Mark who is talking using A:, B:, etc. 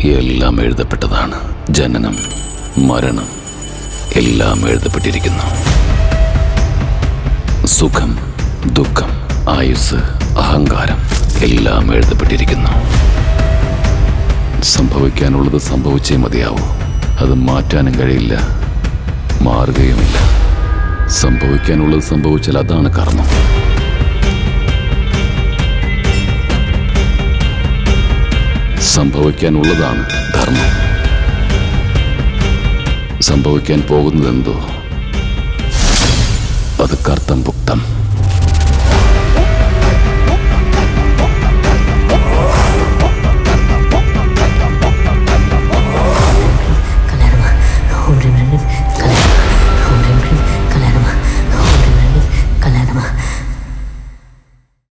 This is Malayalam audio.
A: എല്ലാം എഴുതപ്പെട്ടതാണ് ജനനം മരണം എല്ലാം എഴുതപ്പെട്ടിരിക്കുന്നു സുഖം ദുഃഖം ആയുസ് അഹങ്കാരം എല്ലാം എഴുതപ്പെട്ടിരിക്കുന്നു സംഭവിക്കാനുള്ളത് സംഭവിച്ചേ മതിയാവൂ അത് മാറ്റാനും കഴിയില്ല മാറുകയുമില്ല സംഭവിക്കാനുള്ളത് സംഭവിച്ചാൽ അതാണ് കർമ്മം സംഭവിക്കാനുള്ളതാണ് ധർമ്മം സംഭവിക്കാൻ പോകുന്നതെന്തോ അത് കർത്തം പുക്തം